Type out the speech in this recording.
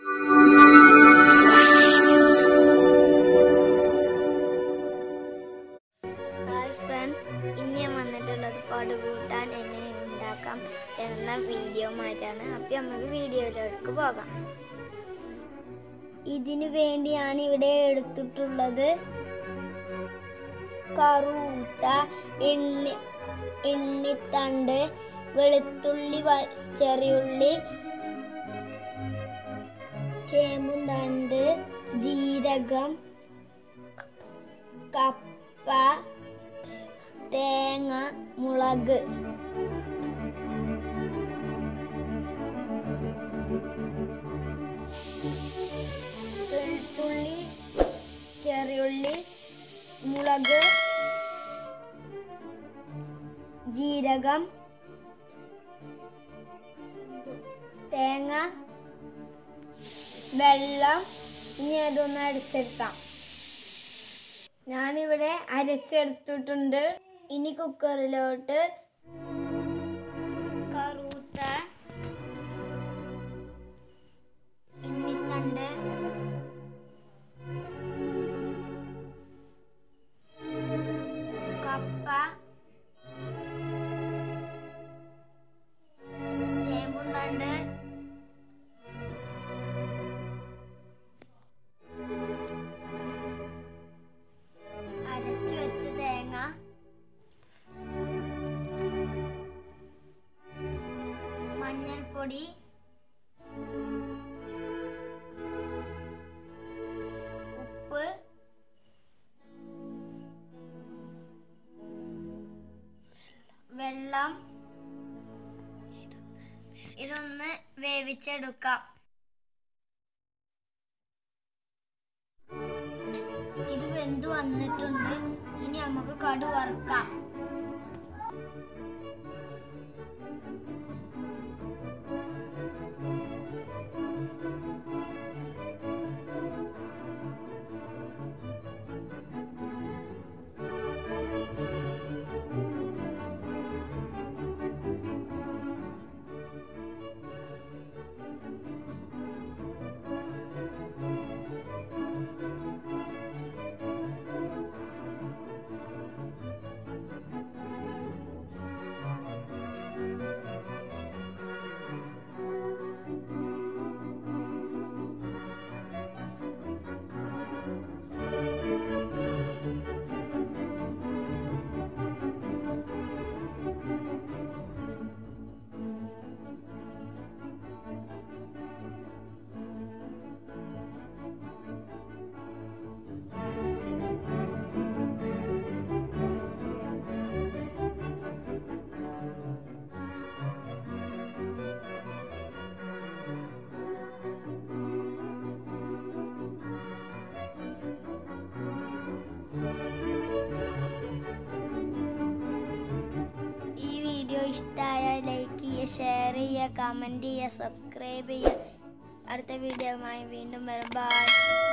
hi friends ഇന്ന് ഞാൻ വന്നിട്ടുള്ളത് പടുകൂട്ടാൻ എങ്ങനെ ഉണ്ടാക്കാം എന്ന വീഡിയോ മാറ്റാണ് അപ്പം നമുക്ക് വീഡിയോയിലേക്ക് പോകാം ഇതിനു വേണ്ടിയാണ് ഇവിടെ എടുത്തിട്ടുള്ളത് കറുത്ത എണ്ണി എണ്ണിത്തണ്ട് വെളുത്തുള്ളി വ- ചെറിയുള്ളി ചേമ്പുന്തണ്ട് ജീരകം കപ്പ തേങ്ങ മുളക് വെളുത്തുള്ളി ചെറിയുള്ളി മുളക് ജീരകം തേങ്ങ വെള്ളം ഇനി അതൊന്ന് അടിച്ചെടുക്കാം ഞാനിവിടെ അരച്ചെടുത്തിട്ടുണ്ട് ഇനി കുക്കറിലോട്ട് കറുത്ത എണ്ണിത്തണ്ട് കപ്പ ചേമ്പും തണ്ട് അരച്ചു വെച്ച തേങ്ങ മഞ്ഞൾപ്പൊടി ഉപ്പ് വെള്ളം ഇതൊന്ന് വേവിച്ചെടുക്കാം ഇത് വെന്ത് വന്നിട്ടുണ്ട് ഇനി നമുക്ക് കടു വറുക്കാം ഈ വീഡിയോ ഇഷ്ടമായ ലൈക്ക് ചെയ്യുക ഷെയർ ചെയ്യുക കമൻറ്റ് ചെയ്യുക സബ്സ്ക്രൈബ് ചെയ്യുക അടുത്ത വീഡിയോയുമായി വീണ്ടും വരും ബൈ